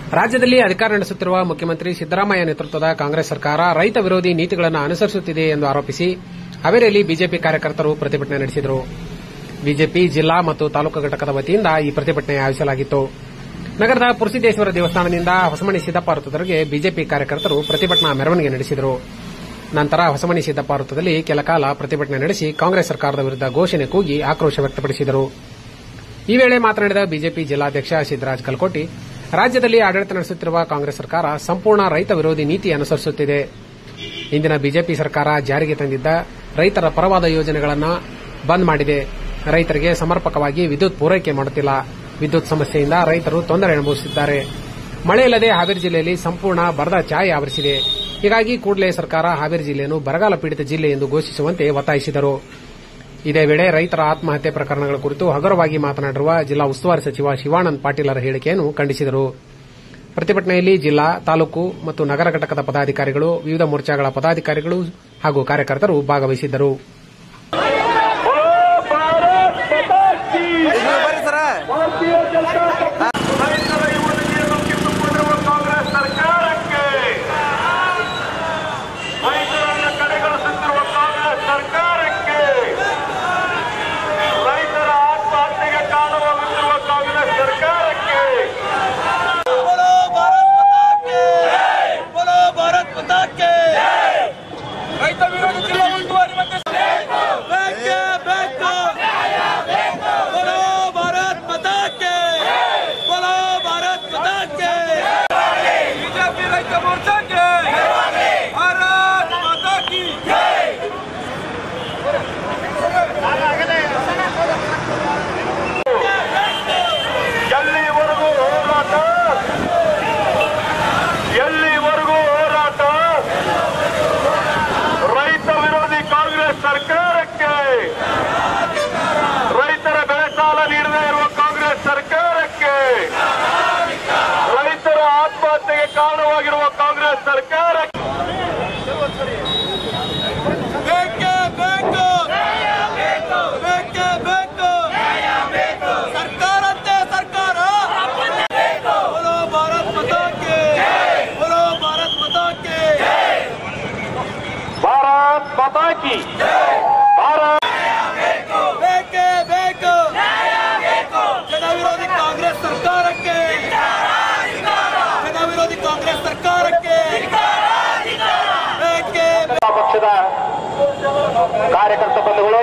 ರಾಜ್ಯದಲ್ಲಿ ಅಧಿಕಾರ ನಡೆಸುತ್ತಿರುವ ಮುಖ್ಯಮಂತ್ರಿ ಸಿದ್ದರಾಮಯ್ಯ ನೇತೃತ್ವದ ಕಾಂಗ್ರೆಸ್ ಸರ್ಕಾರ ರೈತ ವಿರೋಧಿ ನೀತಿಗಳನ್ನು ಅನುಸರಿಸುತ್ತಿದೆ ಎಂದು ಆರೋಪಿಸಿ ಹಾವೇರಿಯಲ್ಲಿ ಬಿಜೆಪಿ ಕಾರ್ಯಕರ್ತರು ಪ್ರತಿಭಟನೆ ನಡೆಸಿದರು ಬಿಜೆಪಿ ಜಿಲ್ಲಾ ಮತ್ತು ತಾಲೂಕು ಘಟಕದ ವತಿಯಿಂದ ಈ ಪ್ರತಿಭಟನೆ ಆಯೋಜಿಸಲಾಗಿತ್ತು ನಗರದ ಪುರಸಿದ್ದೇಶ್ವರ ದೇವಸ್ಥಾನದಿಂದ ಹೊಸಮಣಿ ಸಿದ್ದಪ್ಪ ವೃತ್ತದವರೆಗೆ ಬಿಜೆಪಿ ಕಾರ್ಯಕರ್ತರು ಪ್ರತಿಭಟನಾ ಮೆರವಣಿಗೆ ನಡೆಸಿದರು ನಂತರ ಹೊಸಮಣಿ ಸಿದ್ದಪ್ಪ ವೃತ್ತದಲ್ಲಿ ಕೆಲಕಾಲ ಪ್ರತಿಭಟನೆ ನಡೆಸಿ ಕಾಂಗ್ರೆಸ್ ಸರ್ಕಾರದ ವಿರುದ್ಧ ಘೋಷಣೆ ಕೂಗಿ ಆಕ್ರೋಶ ವ್ಯಕ್ತಪಡಿಸಿದರು ಈ ವೇಳೆ ಮಾತನಾಡಿದ ಬಿಜೆಪಿ ಜಿಲ್ಲಾಧ್ಯಕ್ಷ ಸಿದ್ದರಾಜ್ ಕಲ್ಕೋಟಿ ರಾಜ್ಯದಲ್ಲಿ ಆಡಳಿತ ನಡೆಸುತ್ತಿರುವ ಕಾಂಗ್ರೆಸ್ ಸರ್ಕಾರ ಸಂಪೂರ್ಣ ರೈತ ವಿರೋಧಿ ನೀತಿ ಅನುಸರಿಸುತ್ತಿದೆ ಇಂದಿನ ಬಿಜೆಪಿ ಸರ್ಕಾರ ಜಾರಿಗೆ ತಂದಿದ್ದ ರೈತರ ಪರವಾದ ಯೋಜನೆಗಳನ್ನು ಬಂದ್ ಮಾಡಿದೆ ರೈತರಿಗೆ ಸಮರ್ಪಕವಾಗಿ ವಿದ್ಯುತ್ ಪೂರೈಕೆ ಮಾಡುತ್ತಿಲ್ಲ ವಿದ್ಯುತ್ ಸಮಸ್ಯೆಯಿಂದ ರೈತರು ತೊಂದರೆ ಅನುಭವಿಸುತ್ತಿದ್ದಾರೆ ಮಳೆ ಇಲ್ಲದೆ ಹಾವೇರಿ ಜಿಲ್ಲೆಯಲ್ಲಿ ಸಂಪೂರ್ಣ ಬರದ ಛಾಯೆ ಆವರಿಸಿದೆ ಹೀಗಾಗಿ ಕೂಡಲೇ ಸರ್ಕಾರ ಹಾವೇರಿ ಜಿಲ್ಲೆಯನ್ನು ಬರಗಾಲ ಪೀಡಿತ ಜಿಲ್ಲೆ ಎಂದು ಘೋಷಿಸುವಂತೆ ಒತ್ತಾಯಿಸಿದರು ಇದೇ ವೇಳೆ ರೈತರ ಆತ್ಮಹತ್ಯೆ ಪ್ರಕರಣಗಳ ಕುರಿತು ಹಗುರವಾಗಿ ಮಾತನಾಡಿರುವ ಜಿಲ್ಲಾ ಉಸ್ತುವಾರಿ ಸಚಿವ ಶಿವಾನಂದ ಪಾಟೀಲರ ಹೇಳಿಕೆಯನ್ನು ಖಂಡಿಸಿದರು ಪ್ರತಿಭಟನೆಯಲ್ಲಿ ಜಿಲ್ಲಾ ತಾಲೂಕು ಮತ್ತು ನಗರ ಘಟಕದ ಪದಾಧಿಕಾರಿಗಳು ವಿವಿಧ ಮೋರ್ಚಾಗಳ ಪದಾಧಿಕಾರಿಗಳು ಹಾಗೂ ಕಾರ್ಯಕರ್ತರು ಭಾಗವಹಿಸಿದ್ದರು ಕಾಂಗ್ರೆಸ್ ಸರ್ಕಾರಕ್ಕೆ ರೈತರನ್ನು ಕಡೆಗಣಿಸುತ್ತಿರುವ ಕಾಂಗ್ರೆಸ್ ಸರ್ಕಾರಕ್ಕೆ ರೈತರ ಆತ್ಮಹತ್ಯೆಗೆ ಕಾರಣವಾಗುತ್ತಿರುವ ಕಾಂಗ್ರೆಸ್ ಸರ್ಕಾರಕ್ಕೆ बोलो भारत माता के बोलो भारत माता के ರೈತ ವಿರೋಧಿ ಜಿಲ್ಲಾ ಉಸ್ತುವಾರಿ ಮಂತ್ರಿ ಬೇಕೇ ಬೇಕು बोलो भारत माता के बोलो भारत माता के ಬಿಜೆಪಿ ರೈತ ಮೋರ್ಚಾಕ್ಕೆ ಭಾರತ್ ಮಾತಾ ಕಿ ಎಲ್ಲಿವರೆಗೂ ಹೋರಾಟ ಎಲ್ಲಿವರೆಗೂ ಹೋರಾಟ ರೈತ ವಿರೋಧಿ ಕಾಂಗ್ರೆಸ್ ಸರ್ಕಾರಕ್ಕೆ ರೈತರ ಬೆಳೆ ಸಾಲ ನೀಡದೇ ಇರುವ ಕಾಂಗ್ರೆಸ್ ಸರ್ಕಾರಕ್ಕೆ ರೈತರ ಆತ್ಮಹತ್ಯೆಗೆ ಕಾರಣವಾಗಿರುವ ಕಾಂಗ್ರೆಸ್ ಸರ್ಕಾರಕ್ಕೆ ಬೇಕೇ ಬೇಕು ಬೇಕೇ ಬೇಕು ಸರ್ಕಾರಂತೆ ಸರ್ಕಾರ बोलो भारत माता के बोलो भारत माता के ಭಾರತ್ ಮಾತಾ ಕಿ ಭಾರತ್ ಬೇಕೇ ಬೇಕು ಜನ ವಿರೋಧಿ ಕಾಂಗ್ರೆಸ್ ಸರ್ಕಾರಕ್ಕೆ ಜನ ವಿರೋಧಿ ಕಾಂಗ್ರೆಸ್ ಸರ್ಕಾರಕ್ಕೆ ಬೇಕೇ ಪಕ್ಷದ ಕಾರ್ಯಕರ್ತ ಬಂಧುಗಳು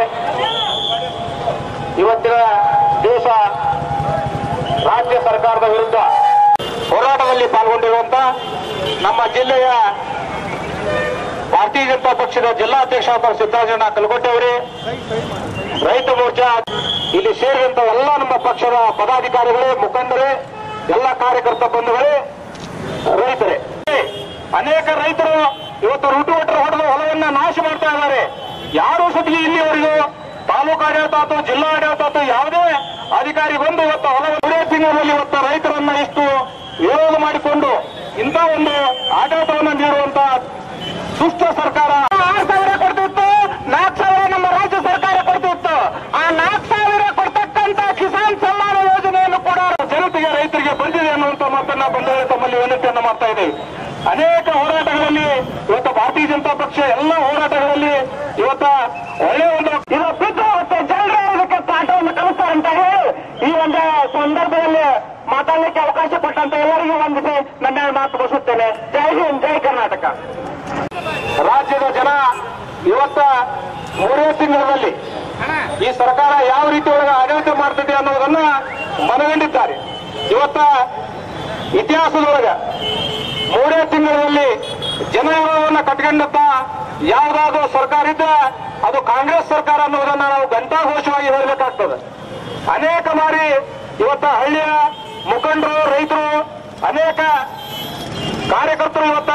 ಇವತ್ತಿನ ದಿವಸ ರಾಜ್ಯ ಸರ್ಕಾರದ ವಿರುದ್ಧ ಹೋರಾಟದಲ್ಲಿ ಪಾಲ್ಗೊಂಡಿರುವಂತ ನಮ್ಮ ಜಿಲ್ಲೆಯ ಭಾರತೀಯ ಜನತಾ ಪಕ್ಷದ ಜಿಲ್ಲಾಧ್ಯಕ್ಷ ಸಿದ್ದರಾಜಣ್ಣ ಕಲಗೋಟೆ ಅವರೇ ರೈತ ಮೋರ್ಚಾ ಇಲ್ಲಿ ಸೇರಿದಂತ ಎಲ್ಲ ನಮ್ಮ ಪಕ್ಷದ ಪದಾಧಿಕಾರಿಗಳೇ ಮುಖಂಡರೇ ಎಲ್ಲ ಕಾರ್ಯಕರ್ತ ಬಂಧುಗಳೇ ರೈತರೇ ಅನೇಕ ರೈತರು ಇವತ್ತು ರುಟುವಟರು ಹೊಡೆದು ಹೊಲವನ್ನ ನಾಶ ಮಾಡ್ತಾ ಇದ್ದಾರೆ ಯಾರು ಸತಿಗೆ ಇಲ್ಲಿವರೆಗೂ ತಾಲೂಕು ಆಡಳಿತ ಅಥವಾ ಜಿಲ್ಲಾ ಆಡಳಿತ ಅಥವಾ ಯಾವುದೇ ಅಧಿಕಾರಿ ಬಂದು ಇವತ್ತು ಹೊಲ ಒಂದೇ ತಿಂಗಳಲ್ಲಿ ಇವತ್ತು ರೈತರನ್ನ ಇಷ್ಟು ವಿರೋಧ ಮಾಡಿಕೊಂಡು ಇಂಥ ಒಂದು ಆಡಳಿತವನ್ನು ನೀಡುವಂತ ದುಷ್ಟ ಸರ್ಕಾರ ಆರು ಸಾವಿರ ಕೊಡ್ತಿತ್ತು ನಾಲ್ಕು ಸಾವಿರ ನಮ್ಮ ರಾಜ್ಯ ಸರ್ಕಾರ ಕೊಡ್ತಿತ್ತು ಆ ನಾಲ್ಕು ಸಾವಿರ ಕೊಡ್ತಕ್ಕಂತ ಕಿಸಾನ್ ಸನ್ಮಾನ ಯೋಜನೆಯನ್ನು ಕೂಡ ಜನತೆಗೆ ರೈತರಿಗೆ ಬಂದಿದೆ ಅನ್ನುವಂತ ಮಾತನ್ನ ಬಂಧುಗಳೇ ತಮ್ಮಲ್ಲಿ ವಿನಂತಿಯನ್ನು ಮಾಡ್ತಾ ಇದ್ದೇವೆ ಅನೇಕ ಹೋರಾಟಗಳಲ್ಲಿ ಇವತ್ತು ಭಾರತೀಯ ಜನತಾ ಪಕ್ಷ ಎಲ್ಲ ಹೋರಾಟಗಳಲ್ಲಿ ಇವತ್ತ ಒಳ್ಳೆಯ ಒಂದು ಇದು ಬಿದ್ದು ಮತ್ತೆ ಜನರೇ ಇದಕ್ಕೆ ಪಾಠವನ್ನು ಕಲಿಸ್ತಾರೆ ಅಂತ ಹೇಳಿ ಈ ಒಂದು ಸಂದರ್ಭದಲ್ಲಿ ಮಾತಾಡಲಿಕ್ಕೆ ಅವಕಾಶ ಕೊಟ್ಟಂತ ಎಲ್ಲರಿಗೂ ವಂದಿಸಿ ನನ್ನ ಮಾತು ಮುಗಿಸುತ್ತೇನೆ ಜೈ ಹಿಂದ್ ಜೈ ಕರ್ನಾಟಕ ರಾಜ್ಯದ ಜನ ಇವತ್ತ ಮೂರೇ ತಿಂಗಳಲ್ಲಿ ಈ ಸರ್ಕಾರ ಯಾವ ರೀತಿ ಒಳಗೆ ಆಡಳಿತ ಮಾಡ್ತಿದೆ ಅನ್ನೋದನ್ನ ಮನಗಂಡಿದ್ದಾರೆ ಇವತ್ತ ಇತಿಹಾಸದೊಳಗ ಮೂರೇ ತಿಂಗಳಲ್ಲಿ ಜನವನ್ನ ಕಟ್ಕೊಂಡಂತ ಯಾವುದಾದ್ರೂ ಸರ್ಕಾರ ಇದ್ರೆ ಅದು ಕಾಂಗ್ರೆಸ್ ಸರ್ಕಾರ ಅನ್ನೋದನ್ನ ನಾವು ಘಂಟಾಘೋಷವಾಗಿ ಹೇಳಬೇಕಾಗ್ತದೆ ಅನೇಕ ಬಾರಿ ಇವತ್ತ ಹಳ್ಳಿಯ ಮುಖಂಡರು ರೈತರು ಅನೇಕ ಕಾರ್ಯಕರ್ತರು ಇವತ್ತ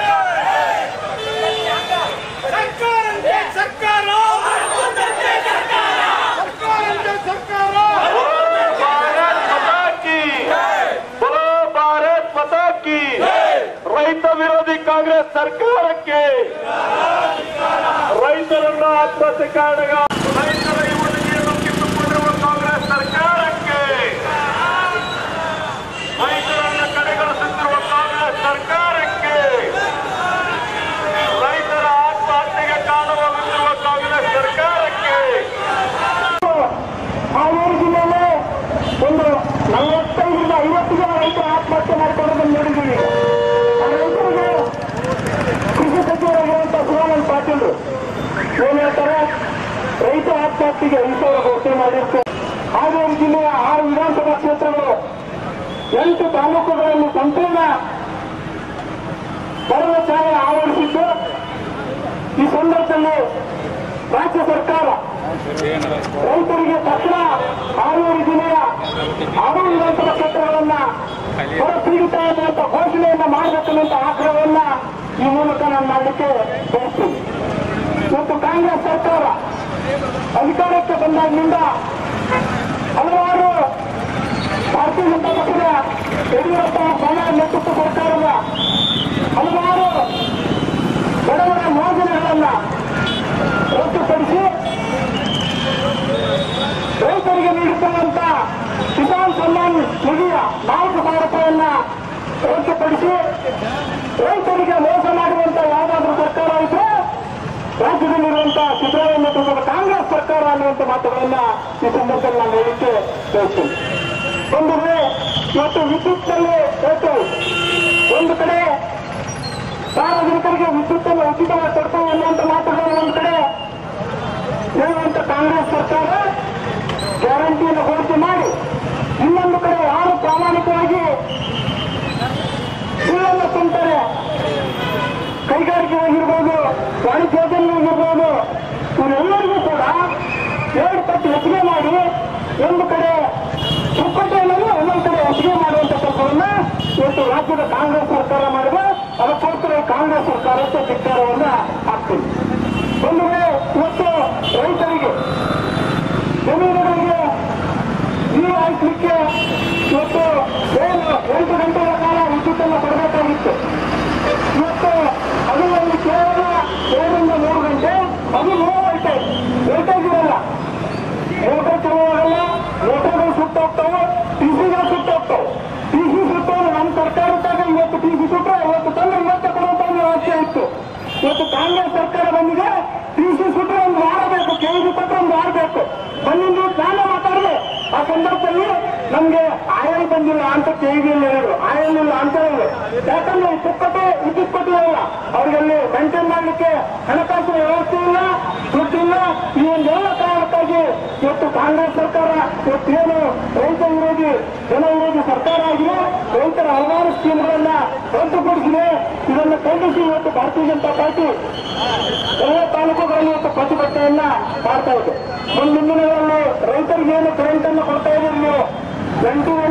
ಭಾರತ್ ಮಾತಾ ಕಿ बोलो भारत माता की ರೈತ ವಿರೋಧಿ ಕಾಂಗ್ರೆಸ್ ಸರ್ಕಾರಕ್ಕೆ ರೈತರನ್ನ ಆತ್ಮಹತ್ಯೆ ಕಾರಣ ರೈತರ ಯುವತಿಯನ್ನು ಕಿತ್ತುಕೊಂಡಿರುವ ಕಾಂಗ್ರೆಸ್ ಸರ್ಕಾರಕ್ಕೆ ರೈತರನ್ನ ಕಡೆಗಣಿಸುತ್ತಿರುವ ರೈತರು ಆತ್ಮಹತ್ಯೆ ಮಾಡಿಕೊಳ್ಳೋದನ್ನು ನೋಡಿದ್ದೀವಿ ಆ ರೈತರಿಗೆ ಕೃಷಿ ಸಚಿವರಾಗಿರುವಂತಹ ಶಿವಾನಂದ ಪಾಟೀಲ್ ಏನ್ ಹೇಳ್ತಾರೆ ರೈತ ಆತ್ಮಹತ್ಯೆಗೆ ಐದು ಸಾವಿರ ಘೋಷಣೆ ಮಾಡಿರ್ತಾರೆ ಹಾವೇರಿ ಜಿಲ್ಲೆಯ ಆರು ವಿಧಾನಸಭಾ ಕ್ಷೇತ್ರಗಳು ಎಂಟು ತಾಲೂಕುಗಳಲ್ಲಿ ಸಂಪೂರ್ಣ ಬರುವ ಛಾಯೆ ಆವರಿಸಿದ್ದು ಈ ಸಂದರ್ಭದಲ್ಲಿ ರಾಜ್ಯ ಸರ್ಕಾರ ರೈತರಿಗೆ ತಕ್ಷಣ ಹಾವೇರಿ ಜಿಲ್ಲೆಯ ಆರು ವಿಧಾನಸಭಾ ಕ್ಷೇತ್ರಗಳನ್ನ ಹೊರಪೀಡಿತ ಎನ್ನುವಂತ ಘೋಷಣೆಯನ್ನ ಮಾಡಬೇಕೆನ್ನುವಂತ ಆಗ್ರಹವನ್ನ ಈ ಮೂಲಕ ನಾನು ಮಾಡಲಿಕ್ಕೆ ಬಯಸ್ತೀನಿ ಇವತ್ತು ಕಾಂಗ್ರೆಸ್ ಸರ್ಕಾರ ಅಧಿಕಾರಕ್ಕೆ ಬಂದಾಗಿನಿಂದ ಹಲವಾರು ಭಾರತೀಯ ಜನತಾ ಪಕ್ಷದ ಯಡಿಯೂರಪ್ಪ ಬಣ ನೇತೃತ್ವ ಸರ್ಕಾರದ ಹಲವಾರು ಬಡವರ ಯೋಜನೆಗಳನ್ನ ರದ್ದುಪಡಿಸಿ ರೈತರಿಗೆ ನೀಡುತ್ತಿರುವಂತ ಕಿಸಾನ್ ಸನ್ಮಾನ್ ನಿಧಿಯ ನಾಲ್ಕು ಸಾವಿರ ರೂಪಾಯಿಯನ್ನ ರದ್ದುಪಡಿಸಿ ರೈತರಿಗೆ ಮೋಸ ಮಾಡುವಂತ ಯಾವುದಾದ್ರೂ ಸರ್ಕಾರ ಇದ್ರೆ ರಾಜ್ಯದಲ್ಲಿರುವಂತಹ ಸಿದ್ದರಾಮಯ್ಯ ನೇತೃತ್ವದ ಕಾಂಗ್ರೆಸ್ ಸರ್ಕಾರ ಅನ್ನುವಂಥ ಮಾತುಗಳನ್ನ ಈ ಸಂದರ್ಭದಲ್ಲಿ ನಾನು ಹೇಳಲಿಕ್ಕೆ ಬಯಸ್ತೀನಿ ಒಂದು ಕಡೆ ಇವತ್ತು ವಿದ್ಯುತ್ನಲ್ಲಿ ರೇಟು ಒಂದು ಕಡೆ ಸಾರ್ವಜನಿಕರಿಗೆ ವಿದ್ಯುತ್ತನ್ನು ಉಚಿತವಾಗಿ ಕೊಡ್ತೇವೆ ಅನ್ನುವಂಥ ಮಾತುಗಳು ಒಂದು ಕಡೆ ಹೇಳುವಂತ ಕಾಂಗ್ರೆಸ್ ಸರ್ಕಾರ ಗ್ಯಾರಂಟಿಯನ್ನು ಘೋಷಣೆ ಮಾಡಿ ಇನ್ನೊಂದು ಕಡೆ ಯಾರು ಪ್ರಾಮಾಣಿಕವಾಗಿ ಸುಳ್ಳನ್ನು ತುಂಬ್ತಾರೆ ಕೈಗಾರಿಕೆ ಆಗಿರ್ಬೋದು ವಾಣಿಜ್ಯೋದ್ಯಮ ಆಗಿರ್ಬೋದು ಇವರೆಲ್ಲರಿಗೂ ಕೂಡ ಎರಡು ಪಟ್ಟು ಹೆಚ್ಚಿಗೆ ಮಾಡಿ ಒಂದು ಕಡೆ ಪುಕ್ಕಟ್ಟೆಯಲ್ಲಿ ಇನ್ನೊಂದು ಕಡೆ ಹೆಚ್ಚಿಗೆ ಮಾಡುವಂತ ಕೆಲಸವನ್ನ ಇವತ್ತು ರಾಜ್ಯದ ಕಾಂಗ್ರೆಸ್ ಸರ್ಕಾರ ಮಾಡಿದ್ರೆ ಅದಕ್ಕೋಸ್ಕರ ಈ ಕಾಂಗ್ರೆಸ್ ಸರ್ಕಾರಕ್ಕೆ ಧಿಕ್ಕಾರವನ್ನ ಹಾಕ್ತೀನಿ ಒಂದು ವೇಳೆ ಇವತ್ತು ರೈತರಿಗೆ ಜಮೀನುಗಳಿಗೆ ನೀರು ಹಾಯಿಸಲಿಕ್ಕೆ ಇವತ್ತು ಏನು ಎಂಟು ಗಂಟೆಗಳ ಕಾಲ ವಿದ್ಯುತ್ತನ್ನು ಕೊಡಬೇಕಾಗಿತ್ತು ಇವತ್ತು ಅದು ಒಂದು ಕೇವಲ ಏಳರಿಂದ ಮೂರು ಗಂಟೆ ಅದು ನೋ ವೋಲ್ಟೇಜ್ ವೋಲ್ಟೇಜ್ ಇರಲ್ಲ ಮೋಟರ್ ತಿರುವಾಗಲ್ಲ ಮೋಟರ್ಗಳು ಸುಟ್ಟೋಗ್ತಾವೆ ಟಿಸಿಗಳು ಸುಟ್ಟೋಗ್ತಾವೆ ಟಿಸಿ ಸುಟ್ಟೋದು ನಮ್ಮ ಸರ್ಕಾರದಾಗ ಇವತ್ತು ಟಿಸಿ ಸುಟ್ಟರೆ ಇವತ್ತು ತಂದು ಇವತ್ತು ಕೊಡುವಂತ ಒಂದು ವ್ಯವಸ್ಥೆ ಇತ್ತು ಇವತ್ತು ಕಾಂಗ್ರೆಸ್ ಸರ್ಕಾರ ಬಂದಿದೆ ಟಿಸಿ ಸುಟ್ಟರೆ ಒಂದು ವಾರ ಬೇಕು ಕೆಜಿ ಕೊಟ್ಟರೆ ಒಂದು ವಾರ ಬೇಕು ಬಂದಿಂದ ನಾನು ಮಾತಾಡಿದೆ ಆ ಸಂದರ್ಭದಲ್ಲಿ ನಮ್ಗೆ ಆಯಲ್ ಬಂದಿಲ್ಲ ಅಂತ ಕೆಜಿಯಲ್ಲಿ ಹೇಳಿದ್ರು ಆಯಲ್ ಇಲ್ಲ ಅಂತ ಹೇಳಿದ್ರು ಯಾಕಂದ್ರೆ ಈ ಪುಕ್ಕಟೆ ವಿದ್ಯುತ್ ಕೊಟ್ಟಿರಲ್ಲ ಅವ್ರಿಗಲ್ಲಿ ಮೇಂಟೈನ್ ಮಾಡ್ಲಿಕ್ಕೆ ಹಣಕಾಸಿನ ವ್ಯವಸ್ಥೆ ಇಲ್ಲ ದುಡ್ಡಿಲ್ಲ ಈ ಒಂದೆಲ್ಲ ಕಾರಣಕ್ಕಾಗಿ ಇವತ್ತು ಕಾಂಗ್ರೆಸ್ ಸರ್ಕಾರ ಇವತ್ತೇನು ರೈತ ವಿರೋಧಿ ಜನ ವಿರೋಧಿ ಸರ್ಕಾರ ಆಗಿದೆ ರೈತರ ಹಲವಾರು ಸ್ಕೀಮ್ಗಳನ್ನ ರದ್ದುಪಡಿಸಿದೆ ಇದನ್ನು ಖಂಡಿಸಿ ಇವತ್ತು ಭಾರತೀಯ ಜನತಾ ಪಾರ್ಟಿ ಎಲ್ಲ ತಾಲೂಕುಗಳಲ್ಲಿ ಇವತ್ತು ಪ್ರತಿಭಟನೆಯನ್ನ ಮಾಡ್ತಾ ಇದೆ ಮುಂದಿನ ದಿನಗಳಲ್ಲಿ ರೈತರಿಗೆ ಏನು ಕರೆಂಟ್ ಅನ್ನು ಕೊಡ್ತಾ ಇದ್ದೀರಿ ನೀವು ಎಂಟು